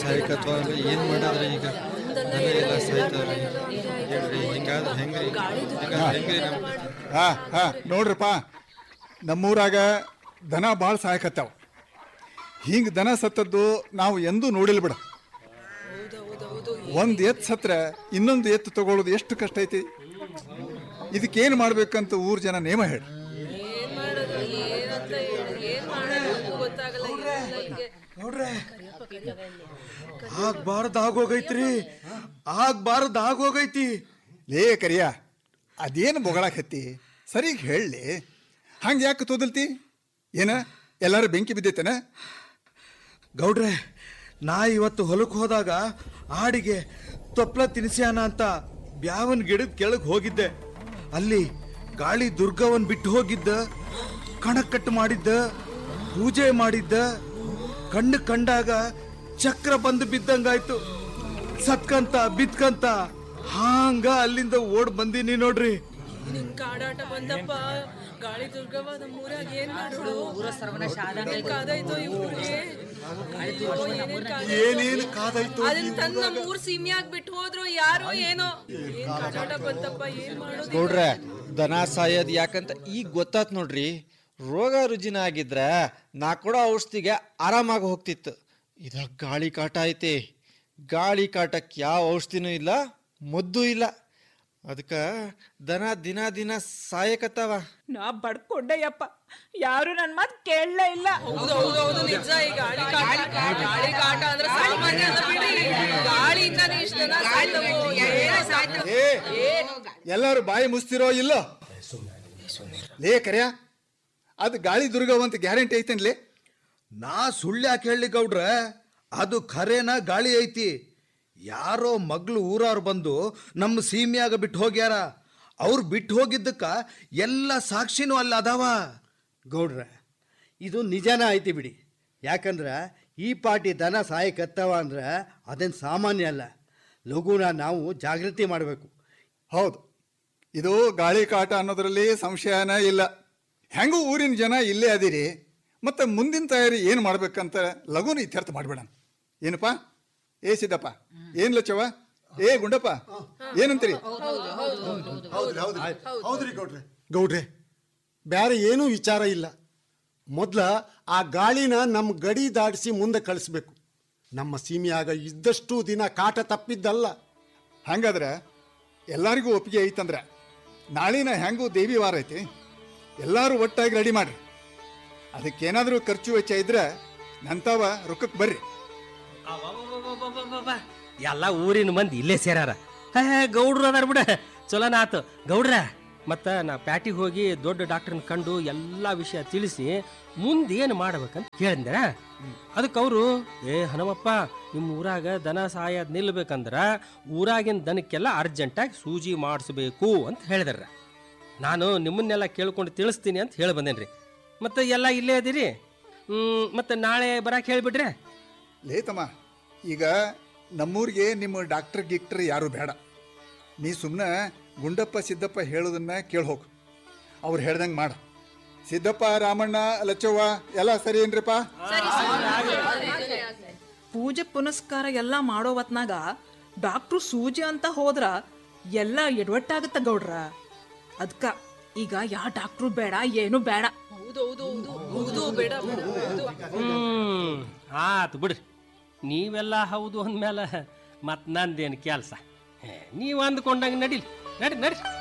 ಸಾಯಕತ್ವ ಅಂದ್ರೆ ಏನ್ ಮಾಡಿದ್ರೆ ಈಗ ದನ ಎಲ್ಲ ಸಾಯ್ತಾವ್ರಿ ಹೇಳ್ರಿ ಹಿಂಗಾದ್ರೆ ಹೆಂಗ್ರಿ ಹಿಂಗಾದ್ರೆ ಹೆಂಗ್ರಿ ನಮ್ ಹಾ ಹಾ ನೋಡ್ರಪ್ಪ ನಮ್ಮೂರಾಗ ದನ ಭಾಳ ಸಾಯಕತ್ತಾವ ಹಿಂಗೆ ದನ ಸತ್ತದ್ದು ನಾವು ಎಂದೂ ನೋಡಿಲ್ಲ ಬಿಡ ಒಂದು ಎತ್ತು ಸತ್ರ ಇನ್ನೊಂದು ಎತ್ತು ತಗೊಳ್ಳೋದು ಎಷ್ಟು ಕಷ್ಟ ಐತಿ ಇದಕ್ಕೇನು ಮಾಡ್ಬೇಕಂತ ಊರ್ ಜನ ನೇಮ ಹೇಳಿ ಏನ್ ಮಾಡೋದು ಏನಂತ ಹೇಳಿ ಏನ್ ಮಾಡೋದು ಗೊತ್ತಾಗಲ್ಲ ಏನಿಲ್ಲ ಹಿಂಗೆ ನೋಡ್ರೆ ಆಗ್ಬಾರ್ದು ಆಗೋಗೈತ್ರಿ ಆಗ್ಬಾರ್ದು ಆಗೋಗೈತಿ ಲೇ ಕರಿಯ ಅದೇನು ಬೊಗಳಾಕತ್ತಿ ಸರಿಗೆ ಹೇಳಿ ಹಂಗೆ ಯಾಕೆ ತೋದಲ್ತಿ ಏನ ಎಲ್ಲಾರು ಬೆಂಕಿ ಬಿದ್ದೈತೇನ ಗೌಡ್ರೆ ನಾ ಇವತ್ತು ಹೊಲಕ್ಕೆ ಹೋದಾಗ ಆಡಿಗೆ ತೊಪ್ಲ ತಿನ್ಸ್ಯಾನ ಅಂತ ಬ್ಯಾವನ್ ಗಿಡದ ಕೆಳಗೆ ಹೋಗಿದ್ದೆ ಅಲ್ಲಿ ಗಾಳಿ ದುರ್ಗವನ್ ಬಿಟ್ಟು ಹೋಗಿದ್ದ ಕಣಕಟ್ಟು ಮಾಡಿದ್ದ ಪೂಜೆ ಮಾಡಿದ್ದ ಕಣ್ಣು ಕಂಡಾಗ ಚಕ್ರ ಬಂದು ಬಿದ್ದಂಗಾಯ್ತು ಸತ್ಕಂತ ಬಿದ್ಕಂತ ಹಾಂಗ ಅಲ್ಲಿಂದ ಓಡ್ ಬಂದೀನಿ ನೋಡ್ರಿ ನಿನ್ ಕಾಡಾಟ ಬಂದಪ್ಪ ಗಾಳಿ ದುರ್ಗವ್ವ ನಮ್ಮ ಊರಾಗ ಏನ್ ಮಾಡೋದು ಏನ್ ಕಾದಾಯ್ತು ಇವ್ರಿಗೆ ಅಯ್ಯೋ, ಏನೇನ್ ಕಾದಾಯ್ತು? ಏನೇನ್ ಕಾದಾಯ್ತು ಅದನ್ನ ತಂದ್ ನಮ್ಮ ಊರ್ ಸೀಮೆಯಾಗ್ ಬಿಟ್ಟು ಹೋದ್ರು ಯಾರೋ ಏನೋ ಏನ್ ಕಾಡಾಟ ಬಂತಪ್ಪ ಏನ್ ಮಾಡೋದು ನೋಡ್ರೆ ದನ ಸಾಯೋದ್ ಯಾಕಂತ ಈಗ ಗೊತ್ತಾತ್ ನೋಡ್ರಿ ರೋಗ ರುಜಿನ ಆಗಿದ್ರ ನಾ ಕೊಡೋ ಔಷಧಿಗೆ ಆರಾಮಾಗಿ ಹೋಗ್ತಿತ್ತು ಇದ್ರಾಗ ಗಾಳಿ ಕಾಟ ಐತಿ ಗಾಳಿ ಕಾಟಕ್ಕೆ ಯಾವ ಔಷಧಿನೂ ಇಲ್ಲ ಮದ್ದು ಇಲ್ಲ ಅದಕ್ಕ ದನ ದಿನ ದಿನ ಸಾಯಕತ್ತಾವ ನಾ ಬಡ್ಕೊಂಡೆಯಪ್ಪ ಯಾರು ನನ್ನ ಮಾತು ಕೇಳಲೇ ಇಲ್ಲ ಹೌದು ಹೌದು ಹೌದು ನಿಜ ಈ ಗಾಳಿ ಕಾಟ ಗಾಳಿ ಕಾಟ ಅಂದ್ರೆ ಸಾಮಾನ್ಯ ಅಲ್ಲ ಬಿಡಿ ಗಾಳಿಯಿಂದಾನೇ ಇಷ್ಟ ಜನ ಸಾಯ್ತವು. ಏನೇ ಸಾಯ್ತವು. ಏ ಎಲ್ಲರೂ ಬಾಯಿ ಮುಸ್ತಿರೋ ಇಲ್ಲೋ ಲೇ ಕರ್ಯ ಅದು ಗಾಳಿ ದುರ್ಗವಂತ ಗ್ಯಾರಂಟಿ ಐತೇನ್ಲೇ ನಾ ಸುಳ್ಳು ಯಾಕೆ ಹೇಳಿ ಗೌಡ್ರ ಅದು ಖರೇನ ಗಾಳಿ ಐತಿ ಯಾರೋ ಮಗ್ಳು ಊರವ್ರು ಬಂದು ನಮ್ಮ ಸೀಮೆಯಾಗ ಬಿಟ್ಟು ಹೋಗ್ಯಾರ ಅವ್ರು ಬಿಟ್ಟು ಹೋಗಿದ್ದಕ್ಕ ಎಲ್ಲ ಸಾಕ್ಷಿನೂ ಅಲ್ಲಿ ಅದಾವ ಗೌಡ್ರ ಇದು ನಿಜಾನ ಐತಿ ಬಿಡಿ ಯಾಕಂದ್ರೆ ಈ ಪಾಟಿ ದನ ಸಾಯಕತ್ತವ ಅಂದ್ರೆ ಅದೇನು ಸಾಮಾನ್ಯ ಅಲ್ಲ ಲಘುನ ನಾವು ಜಾಗೃತಿ ಮಾಡಬೇಕು ಹೌದು ಇದು ಗಾಳಿ ಕಾಟ ಅನ್ನೋದ್ರಲ್ಲಿ ಸಂಶಯನ ಇಲ್ಲ ಹೆಂಗೂ ಊರಿನ ಜನ ಇಲ್ಲೇ ಅದಿರಿ ಮತ್ತೆ ಮುಂದಿನ ತಯಾರಿ ಏನು ಮಾಡ್ಬೇಕಂತ ಲಘುನ ಇತ್ಯರ್ಥ ಮಾಡ್ಬೇಡ ಏನಪ್ಪ ಏ ಸಿದ್ದಪ್ಪ ಏನ್ ಲಚ್ಚವ ಏ ಗುಂಡಪ್ಪ ಏನಂತೀರಿ ಹೌದ್ರಿ ಗೌಡ್ರೆ ಗೌಡ್ರೆ ಬೇರೆ ಏನೂ ವಿಚಾರ ಇಲ್ಲ ಮೊದ್ಲ ಆ ಗಾಳಿನ ನಮ್ಮ ಗಡಿ ದಾಟಿಸಿ ಮುಂದೆ ಕಳಿಸ್ಬೇಕು ನಮ್ಮ ಸೀಮೆಯಾಗ ಇದ್ದಷ್ಟು ದಿನ ಕಾಟ ತಪ್ಪಿದ್ದಲ್ಲ ಹಂಗಾದ್ರೆ ಎಲ್ಲರಿಗೂ ಒಪ್ಪಿಗೆ ಐತಂದ್ರೆ ನಾಳಿನ ಹೆಂಗೂ ದೇವಿ ವಾರ ಐತಿ ಎಲ್ಲರೂ ಒಟ್ಟಾಗಿ ರೆಡಿ ಮಾಡ್ರಿ ಅದಕ್ಕೇನಾದರೂ ಖರ್ಚು ವೆಚ್ಚ ಇದ್ರೆ ನಂತವ ರೊಕ್ಕಕ್ಕೆ ಬರ್ರಿ ಅಬ್ಬಬ್ಬಬ್ಬಬ್ಬಬ್ಬಬ್ಬ. ಎಲ್ಲ ಊರಿನ ಮಂದಿ ಇಲ್ಲೇ ಸೇರಾರ ಹೇ ಗೌಡ್ರು ಅದಾರ ಬಿಡ ಚಲೋನ ಆತು ಗೌಡ್ರ ಮತ್ತ ನಾ ಪ್ಯಾಟಿಗೆ ಹೋಗಿ ದೊಡ್ಡ ಡಾಕ್ಟರ್ನ ಕಂಡು ಎಲ್ಲಾ ವಿಷಯ ತಿಳಿಸಿ ಮುಂದೆ ಏನು ಮಾಡ್ಬೇಕಂತ ಕೇಳಿದ್ರ ಅದಕ್ಕೆ ಅವರು ಏ ಹನುಮಪ್ಪ ನಿಮ್ಮ ಊರಾಗ ದನ ಸಾಯೋದ್ ನಿಲ್ಬೇಕಂದ್ರ ಊರಾಗಿನ ದನಕ್ಕೆಲ್ಲ ಅರ್ಜೆಂಟಾಗಿ ಸೂಜಿ ಮಾಡಿಸ್ಬೇಕು ಅಂತ ಹೇಳಿದಾರ ನಾನು ನಿಮ್ಮನ್ನೆಲ್ಲ ಕೇಳ್ಕೊಂಡು ತಿಳಿಸ್ತೀನಿ ಅಂತ ಹೇಳಿ ಬಂದೇನ್ರಿ ಮತ್ತೆ ಎಲ್ಲ ಇಲ್ಲೇ ಅದಿರಿ ಹ್ಮ್ ಮತ್ತೆ ನಾಳೆ ಬರಾಕ್ ಹೇಳ್ಬಿಡ್ರೆ ಲೇತಮ್ಮ ಈಗ ನಮ್ಮೂರಿಗೆ ನಿಮ್ಮ ಡಾಕ್ಟರ್ ಗಿಕ್ಟರ್ ಯಾರು ಬೇಡ ನೀ ಸುಮ್ಮನೆ ಗುಂಡಪ್ಪ ಸಿದ್ದಪ್ಪ ಹೇಳೋದನ್ನ ಕೇಳಿ ಹೋಗು ಅವ್ರು ಹೇಳ್ದಂಗೆ ಮಾಡು ಸಿದ್ದಪ್ಪ ರಾಮಣ್ಣ ಲಚ್ಚವ್ವ ಎಲ್ಲ ಸರಿ ಏನ್ರಿಪ್ಪ ಪೂಜೆ ಪುನಸ್ಕಾರ ಎಲ್ಲ ಮಾಡೋ ಹೊತ್ನಾಗ ಡಾಕ್ಟ್ರು ಸೂಜಿ ಅಂತ ಹೋದ್ರ ಎಲ್ಲ ಎಡವಟ್ಟಾಗತ್ತ ಗೌಡ್ರ ಅದ್ಕ ಈಗ ಯಾ ಡಾಕ್ಟ್ರು ಬೇಡ ಏನು ಬೇಡ ಹೌದು ಹೌದು ಹೌದು ಹೌದು ಬೇಡ ಬೇಡ ಹೌದು ಹ್ಮ್ ಆತು ಬಿಡ್ರಿ ನೀವೆಲ್ಲ ಹೌದು ಅಂದ್ಮೇಲೆ ಮತ್ ನಂದೇನು ಕೆಲಸ ನೀವು ಅಂದ್ಕೊಂಡಂಗೆ ನಡೀಲಿ ನಡಿ ನಡಿ